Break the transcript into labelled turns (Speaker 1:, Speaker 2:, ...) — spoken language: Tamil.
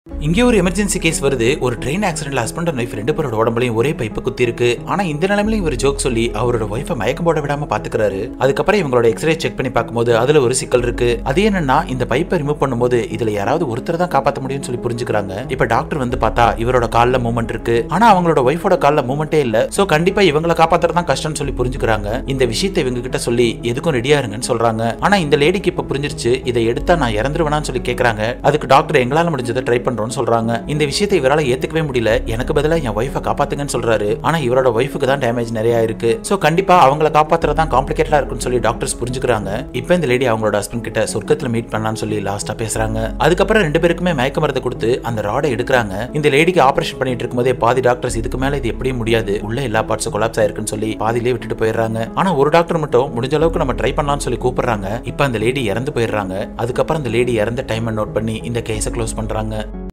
Speaker 1: இங்கே ஒரு எமர்ஜென்சி கேஸ் வருது ஒரு ட்ரெயின் ஆக்சிடென்ட்ல ஹஸ்பண்ட் அண்ட் ஒய்ஃப் ரெண்டு பேரோட உடம்புலையும் ஒரே பைப்பு குத்தி இருக்கு ஆனா இந்த நிலைமையிலும் இவர் ஜோக் சொல்லி அவரோட ஒய்ஃபை மயக்கம் போட விடாம பாத்துக்கிறாரு அதுக்கப்புறம் இவங்களோட எக்ஸ்ரே செக் பண்ணி பார்க்கும்போது அதுல ஒரு சிக்கல் இருக்கு அது என்னன்னா இந்த பைப்பை ரிமூவ் பண்ணும்போது இதுல யாராவது ஒருத்தர் தான் காப்பாத்த முடியும்னு சொல்லி புரிஞ்சுக்கிறாங்க இப்ப டாக்டர் வந்து பார்த்தா இவரோட கால்ல மூவ்மெண்ட் இருக்கு ஆனா அவங்களோட ஒய்ஃபோட கால்ல மூவ்மெண்டே இல்ல சோ கண்டிப்பா இவங்களை காப்பாத்துறது தான் கஷ்டம்னு சொல்லி புரிஞ்சுக்கிறாங்க இந்த விஷயத்தை இவங்க கிட்ட சொல்லி எதுக்கும் ரெடியா இருங்கன்னு சொல்றாங்க ஆனா இந்த லேடிக்கு இப்ப புரிஞ்சிருச்சு இதை எடுத்தா நான் இறந்துருவேனான்னு சொல்லி கேக்குறாங்க அதுக்கு டாக்டர் எங்களால முடிஞ்சதை ட்ரை பண்றோம்னு சொல்றாங்க இந்த விஷயத்தை இவரால ஏத்துக்கவே முடியல எனக்கு பதிலா என் ஒய்ஃபை காப்பாத்துங்கன்னு சொல்றாரு ஆனா இவரோட ஒய்ஃபுக்கு தான் டேமேஜ் நிறைய இருக்கு சோ கண்டிப்பா அவங்கள காப்பாத்துறது தான் காம்ப்ளிகேட்டடா இருக்குன்னு சொல்லி டாக்டர்ஸ் புரிஞ்சுக்கிறாங்க இப்போ இந்த லேடி அவங்களோட ஹஸ்பண்ட் கிட்ட சொர்க்கத்துல மீட் பண்ணலாம்னு சொல்லி லாஸ்டா பேசுறாங்க அதுக்கப்புறம் ரெண்டு பேருக்குமே மயக்க மருந்து கொடுத்து அந்த ராடை எடுக்கிறாங்க இந்த லேடிக்கு ஆபரேஷன் பண்ணிட்டு இருக்கும்போதே பாதி டாக்டர்ஸ் இதுக்கு மேல இது எப்படியும் முடியாது உள்ள எல்லா பார்ட்ஸும் கொலாப்ஸ் ஆயிருக்குன்னு சொல்லி பாதியிலே விட்டுட்டு போயிடுறாங்க ஆனா ஒரு டாக்டர் மட்டும் முடிஞ்ச அளவுக்கு நம்ம ட்ரை பண்ணலாம்னு சொல்லி கூப்பிடுறாங்க இப்போ அந்த லேடி இறந்து போயிடுறாங்க அதுக்கப்புறம் அந்த லேடி இறந்த டைமை நோட் பண்ணி இந்த கேஸை க்ளோஸ் பண்றாங்க